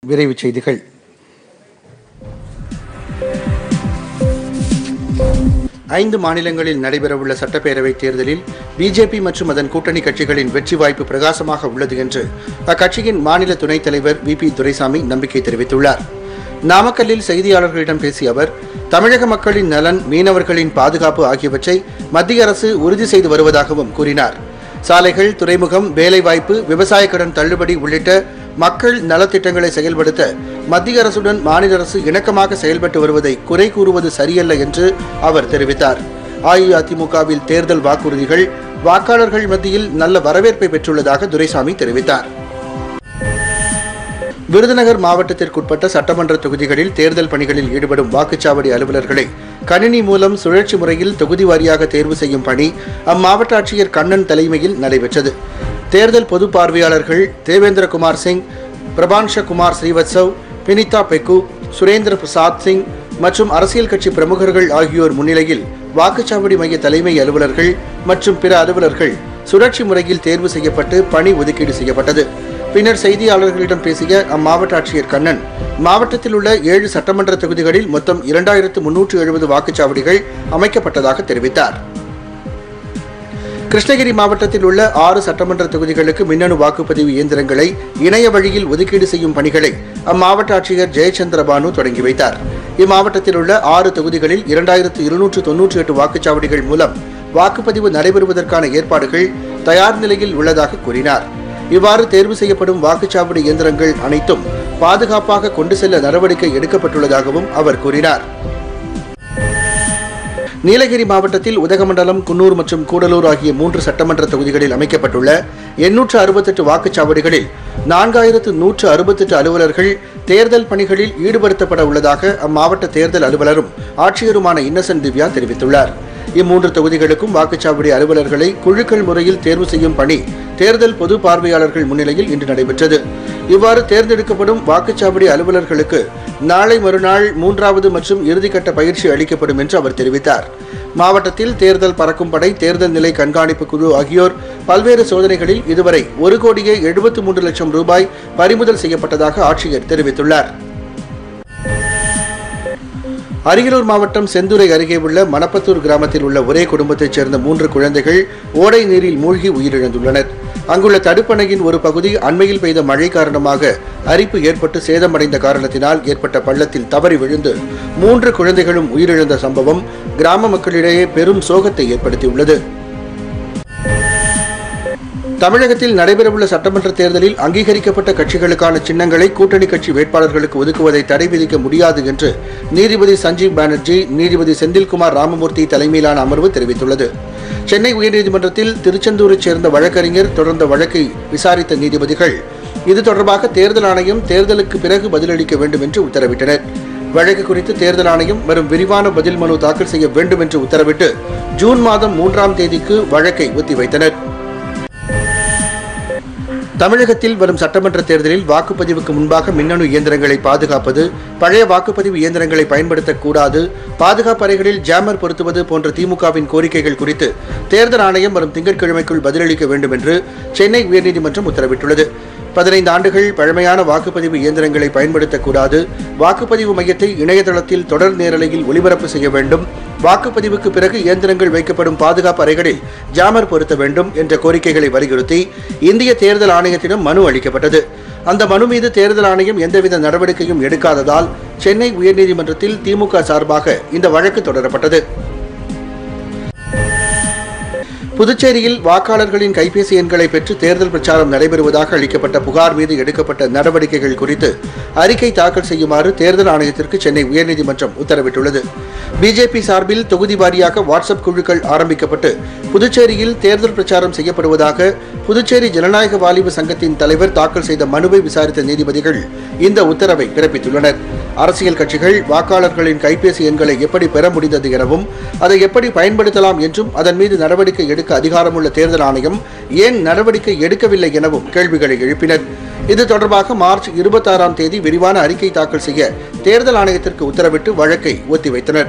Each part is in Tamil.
விரைவுச் செய்திகள் ஐந்து மாநிலங்களில் நடைபெறவுள்ள சட்டப்பேரவைத் தேர்தலில் பிஜேபி மற்றும் அதன் கூட்டணி கட்சிகளின் வெற்றி வாய்ப்பு பிரகாசமாக உள்ளது என்று அக்கட்சியின் மாநில துணைத் தலைவர் வி பி துரைசாமி நம்பிக்கை தெரிவித்துள்ளார் நாமக்கல்லில் செய்தியாளர்களிடம் பேசிய அவர் தமிழக மக்களின் நலன் மீனவர்களின் பாதுகாப்பு ஆகியவற்றை மத்திய அரசு உறுதி செய்து வருவதாகவும் கூறினார் சாலைகள் துறைமுகம் வேலைவாய்ப்பு விவசாய கடன் தள்ளுபடி உள்ளிட்ட மக்கள் நலத்திட்டங்களை செயல்படுத்த மத்திய அரசுடன் மாநில அரசு இணக்கமாக செயல்பட்டு வருவதை குறை கூறுவது சரியல்ல என்று அவர் தெரிவித்தார் அஇஅதிமுகவில் தேர்தல் வாக்குறுதிகள் வாக்காளர்கள் மத்தியில் நல்ல வரவேற்பை பெற்றுள்ளதாக துரைசாமி தெரிவித்தார் விருதுநகர் மாவட்டத்திற்குட்பட்ட சட்டமன்ற தொகுதிகளில் தேர்தல் பணிகளில் ஈடுபடும் வாக்குச்சாவடி அலுவலர்களை கணினி மூலம் சுழற்சி முறையில் தொகுதி வாரியாக தேர்வு செய்யும் பணி அம்மாவட்ட ஆட்சியர் கண்ணன் தலைமையில் நடைபெற்றது தேர்தல் பொது பார்வையாளர்கள் தேவேந்திரகுமார் சிங் பிரபான்ஷ குமார் ஸ்ரீவத்சவ் பினிதா பெக்கு சுரேந்திர பிரசாத் சிங் மற்றும் அரசியல் கட்சி பிரமுகர்கள் ஆகியோர் முன்னிலையில் வாக்குச்சாவடி மைய தலைமை அலுவலர்கள் மற்றும் பிற அலுவலர்கள் சுழற்சி முறையில் தேர்வு செய்யப்பட்டு பணி ஒதுக்கீடு செய்யப்பட்டது பின்னர் செய்தியாளர்களிடம் பேசிய அம்மாவட்ட ஆட்சியர் கண்ணன் மாவட்டத்தில் உள்ள ஏழு சட்டமன்ற தொகுதிகளில் மொத்தம் இரண்டாயிரத்து முன்னூற்று எழுபது வாக்குச்சாவடிகள் அமைக்கப்பட்டதாக தெரிவித்தார் கிருஷ்ணகிரி மாவட்டத்தில் உள்ள ஆறு சட்டமன்ற தொகுதிகளுக்கு மின்னணு வாக்குப்பதிவு இயந்திரங்களை இணைய வழியில் ஒதுக்கீடு செய்யும் பணிகளை அம்மாவட்ட ஆட்சியர் ஜெயச்சந்திர பானு தொடங்கி வைத்தார் இம்மாவட்டத்தில் உள்ள ஆறு தொகுதிகளில் இரண்டாயிரத்து இருநூற்று தொன்னூற்றி எட்டு வாக்குச்சாவடிகள் மூலம் வாக்குப்பதிவு நடைபெறுவதற்கான ஏற்பாடுகள் தயார் நிலையில் உள்ளதாக கூறினார் இவ்வாறு தேர்வு செய்யப்படும் வாக்குச்சாவடி இயந்திரங்கள் அனைத்தும் பாதுகாப்பாக கொண்டு செல்ல நடவடிக்கை எடுக்கப்பட்டுள்ளதாகவும் அவர் கூறினார் நீலகிரி மாவட்டத்தில் உதகமண்டலம் குன்னூர் மற்றும் கூடலூர் ஆகிய மூன்று சட்டமன்ற தொகுதிகளில் அமைக்கப்பட்டுள்ள எண்ணூற்று அறுபத்தெட்டு வாக்குச்சாவடிகளில் நான்காயிரத்து நூற்று அறுபத்தெட்டு அலுவலர்கள் தேர்தல் பணிகளில் ஈடுபடுத்தப்பட உள்ளதாக அம்மாவட்ட தேர்தல் அலுவலரும் ஆட்சியருமான இன்னசென்ட் திவ்யா தெரிவித்துள்ளார் இம்மூன்று தொகுதிகளுக்கும் வாக்குச்சாவடி அலுவலர்களை குழுக்கள் முறையில் தேர்வு செய்யும் பணி தேர்தல் பொது பார்வையாளர்கள் முன்னிலையில் இன்று நடைபெற்றது இவ்வாறு தேர்ந்தெடுக்கப்படும் வாக்குச்சாவடி அலுவலர்களுக்கு நாளை மறுநாள் மூன்றாவது மற்றும் இறுதிக்கட்ட பயிற்சி அளிக்கப்படும் என்று அவர் தெரிவித்தார் மாவட்டத்தில் தேர்தல் பறக்கும் படை தேர்தல் நிலை கண்காணிப்பு குழு ஆகியோர் பல்வேறு சோதனைகளில் இதுவரை ஒரு கோடியே எழுபத்து மூன்று லட்சம் ரூபாய் பறிமுதல் செய்யப்பட்டதாக ஆட்சியர் தெரிவித்துள்ளார் அரியலூர் மாவட்டம் செந்துறை அருகே உள்ள மணப்பத்தூர் கிராமத்தில் உள்ள ஒரே குடும்பத்தைச் சேர்ந்த மூன்று குழந்தைகள் ஓடை நீரில் மூழ்கி உயிரிழந்துள்ளனர் அங்குள்ள தடுப்பணையின் ஒரு பகுதி அண்மையில் பெய்த மழை காரணமாக அரிப்பு ஏற்பட்டு சேதமடைந்த காரணத்தினால் ஏற்பட்ட பள்ளத்தில் தவறி விழுந்து மூன்று குழந்தைகளும் உயிரிழந்த சம்பவம் கிராம மக்களிடையே பெரும் சோகத்தை ஏற்படுத்தியுள்ளது தமிழகத்தில் நடைபெறவுள்ள சட்டமன்ற தேர்தலில் அங்கீகரிக்கப்பட்ட கட்சிகளுக்கான சின்னங்களை கூட்டணி கட்சி வேட்பாளர்களுக்கு ஒதுக்குவதை தடை விதிக்க முடியாது என்று நீதிபதி சஞ்சீவ் பானர்ஜி நீதிபதி செந்தில்குமார் ராமமூர்த்தி தலைமையிலான அமர்வு தெரிவித்துள்ளது சென்னை உயர்நீதிமன்றத்தில் திருச்செந்தூரைச் சேர்ந்த வழக்கறிஞர் தொடர்ந்த வழக்கை விசாரித்த நீதிபதிகள் இது தொடர்பாக தேர்தல் ஆணையம் தேர்தலுக்கு பிறகு பதிலளிக்க வேண்டும் என்று உத்தரவிட்டனர் வழக்கு குறித்து தேர்தல் ஆணையம் வரும் விரிவான பதில் மனு தாக்கல் செய்ய வேண்டும் என்று உத்தரவிட்டு ஜூன் மாதம் மூன்றாம் தேதிக்கு வழக்கை ஒத்திவைத்தனர் தமிழகத்தில் வரும் சட்டமன்ற தேர்தலில் வாக்குப்பதிவுக்கு முன்பாக மின்னணு இயந்திரங்களை பாதுகாப்பது பழைய வாக்குப்பதிவு இயந்திரங்களை பயன்படுத்தக்கூடாது பாதுகாப்பு அறைகளில் ஜாமர் பொருத்துவது போன்ற திமுகவின் கோரிக்கைகள் குறித்து தேர்தல் ஆணையம் வரும் திங்கட்கிழமைக்குள் பதிலளிக்க வேண்டும் என்று சென்னை உயர்நீதிமன்றம் உத்தரவிட்டுள்ளது பதினைந்து ஆண்டுகள் பழமையான வாக்குப்பதிவு இயந்திரங்களை பயன்படுத்தக்கூடாது வாக்குப்பதிவு மையத்தை இணையதளத்தில் தொடர் நேரலையில் ஒளிபரப்பு செய்ய வேண்டும் வாக்குப்பதிவுக்கு பிறகு இயந்திரங்கள் வைக்கப்படும் பாதுகாப்பு அறைகளில் ஜாமர் பொருத்த வேண்டும் என்ற கோரிக்கைகளை வலியுறுத்தி இந்திய தேர்தல் ஆணையத்திடம் மனு அளிக்கப்பட்டது அந்த மனு மீது தேர்தல் ஆணையம் எந்தவித நடவடிக்கையும் எடுக்காததால் சென்னை உயர்நீதிமன்றத்தில் திமுக சார்பாக இந்த வழக்கு தொடரப்பட்டது புதுச்சேரியில் வாக்காளர்களின் கைபேசி எண்களை பெற்று தேர்தல் பிரச்சாரம் நடைபெறுவதாக அளிக்கப்பட்ட புகார் மீது எடுக்கப்பட்ட நடவடிக்கைகள் குறித்து அறிக்கை தாக்கல் செய்யுமாறு தேர்தல் ஆணையத்திற்கு சென்னை உயர்நீதிமன்றம் உத்தரவிட்டுள்ளது பிஜேபி சார்பில் தொகுதி வாரியாக வாட்ஸ்அப் குழுக்கள் ஆரம்பிக்கப்பட்டு புதுச்சேரியில் தேர்தல் பிரச்சாரம் செய்யப்படுவதாக புதுச்சேரி ஜனநாயக வாலிப சங்கத்தின் தலைவர் தாக்கல் செய்த மனுவை விசாரித்த நீதிபதிகள் இந்த உத்தரவை பிறப்பித்துள்ளனர் அரசியல் கட்சிகள் வாக்காளர்களின் கைபேசி எண்களை எப்படி பெற முடிந்தது எனவும் அதை எப்படி பயன்படுத்தலாம் என்றும் அதன் மீது நடவடிக்கை எடுக்க அதிகாரமுள்ள தேர்தல் ஆணையம் ஏன் நடவடிக்கை எடுக்கவில்லை எனவும் கேள்விகளை எழுப்பினர் இது தொடர்பாக மார்ச் இருபத்தாறாம் தேதி விரிவான அறிக்கை தாக்கல் செய்ய தேர்தல் ஆணையத்திற்கு உத்தரவிட்டு வழக்கை ஒத்திவைத்தனர்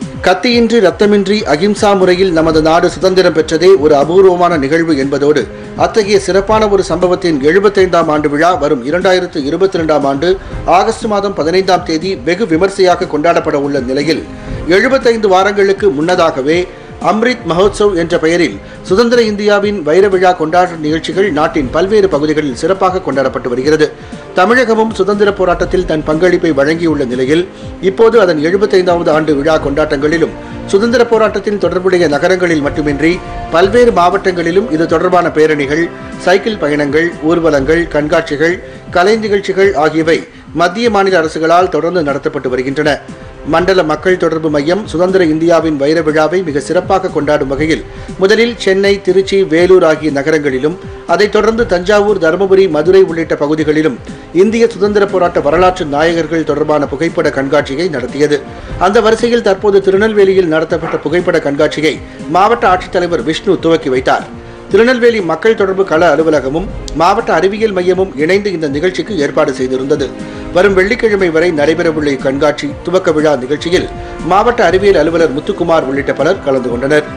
கத்தியின்றி ரத்தமின்றி அகிம்சா முறையில் நமது நாடு சுதந்திரம் பெற்றதே ஒரு அபூர்வமான நிகழ்வு என்பதோடு அத்தகைய சிறப்பான ஒரு சம்பவத்தின் எழுபத்தைந்தாம் ஆண்டு விழா வரும் இரண்டாயிரத்து இருபத்தி ரெண்டாம் ஆண்டு ஆகஸ்ட் மாதம் பதினைந்தாம் தேதி வெகு விமர்சையாக கொண்டாடப்பட உள்ள நிலையில் எழுபத்தைந்து வாரங்களுக்கு முன்னதாகவே அம்ரித் மஹோத்சவ் என்ற பெயரில் சுதந்திர இந்தியாவின் வைர விழா கொண்டாட்ட நிகழ்ச்சிகள் நாட்டின் பல்வேறு பகுதிகளில் சிறப்பாக கொண்டாடப்பட்டு வருகிறது தமிழகமும் சுதந்திர போராட்டத்தில் தன் பங்களிப்பை வழங்கியுள்ள நிலையில் இப்போது அதன் எழுபத்தைந்தாவது ஆண்டு விழா கொண்டாட்டங்களிலும் சுதந்திர போராட்டத்தின் தொடர்புடைய நகரங்களில் மட்டுமின்றி பல்வேறு மாவட்டங்களிலும் இது தொடர்பான பேரணிகள் சைக்கிள் பயணங்கள் ஊர்வலங்கள் கண்காட்சிகள் கலை நிகழ்ச்சிகள் ஆகியவை மத்திய மாநில அரசுகளால் தொடர்ந்து நடத்தப்பட்டு வருகின்றன மண்டல மக்கள் தொடர்பு மையம் சுதந்திர இந்தியாவின் வைர விழாவை மிக சிறப்பாக கொண்டாடும் வகையில் முதலில் சென்னை திருச்சி வேலூர் ஆகிய நகரங்களிலும் அதைத் தொடர்ந்து தஞ்சாவூர் தருமபுரி மதுரை உள்ளிட்ட பகுதிகளிலும் இந்திய சுதந்திர போராட்ட வரலாற்று நாயகர்கள் தொடர்பான புகைப்பட கண்காட்சியை நடத்தியது அந்த வரிசையில் தற்போது திருநெல்வேலியில் நடத்தப்பட்ட புகைப்பட கண்காட்சியை மாவட்ட ஆட்சித்தலைவர் விஷ்ணு துவக்கி வைத்தார் திருநெல்வேலி மக்கள் தொடர்பு கள அலுவலகமும் மாவட்ட அறிவியல் மையமும் இணைந்து இந்த நிகழ்ச்சிக்கு ஏற்பாடு செய்திருந்தது வரும் வெள்ளிக்கிழமை வரை நடைபெறவுள்ள இக்கண்காட்சி துவக்க விழா நிகழ்ச்சியில் மாவட்ட அறிவியல் அலுவலர் முத்துக்குமார் உள்ளிட்ட பலர் கலந்து கொண்டனர்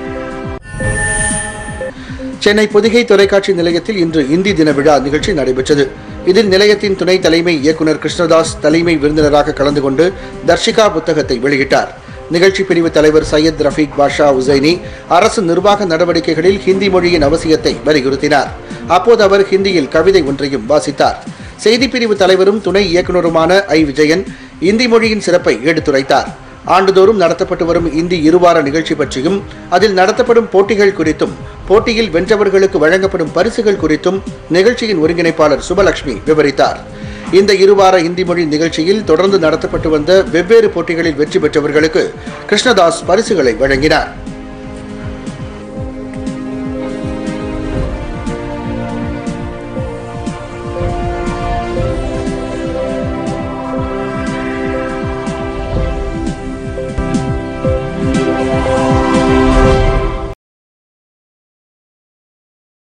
சென்னை பொதிகை தொலைக்காட்சி நிலையத்தில் இன்று இந்தி தின விழா நிகழ்ச்சி நடைபெற்றது இதில் நிலையத்தின் துணை தலைமை இயக்குநர் கிருஷ்ணதாஸ் தலைமை விருந்தினராக கலந்து கொண்டு தர்ஷிகா புத்தகத்தை வெளியிட்டார் நிகழ்ச்சி பிரிவு தலைவர் சையத் ரஃபீக் பாஷா உசைனி அரசு நிர்வாக நடவடிக்கைகளில் ஹிந்தி மொழியின் அவசியத்தை வலியுறுத்தினார் அப்போது அவர் ஹிந்தியில் கவிதை ஒன்றையும் வாசித்தார் செய்திப்பிரிவு தலைவரும் துணை இயக்குநருமான ஐ விஜயன் இந்தி மொழியின் சிறப்பை எடுத்துரைத்தார் ஆண்டுதோறும் நடத்தப்பட்டு வரும் இந்தி இருவார நிகழ்ச்சி பற்றியும் அதில் நடத்தப்படும் போட்டிகள் குறித்தும் போட்டியில் வென்றவர்களுக்கு வழங்கப்படும் பரிசுகள் குறித்தும் நிகழ்ச்சியின் ஒருங்கிணைப்பாளர் சுபலட்சுமி விவரித்தார் இந்த இருவார இந்தி மொழி நிகழ்ச்சியில் தொடர்ந்து நடத்தப்பட்டு வந்த வெவ்வேறு போட்டிகளில் வெற்றி பெற்றவர்களுக்கு கிருஷ்ணதாஸ் பரிசுகளை வழங்கினார்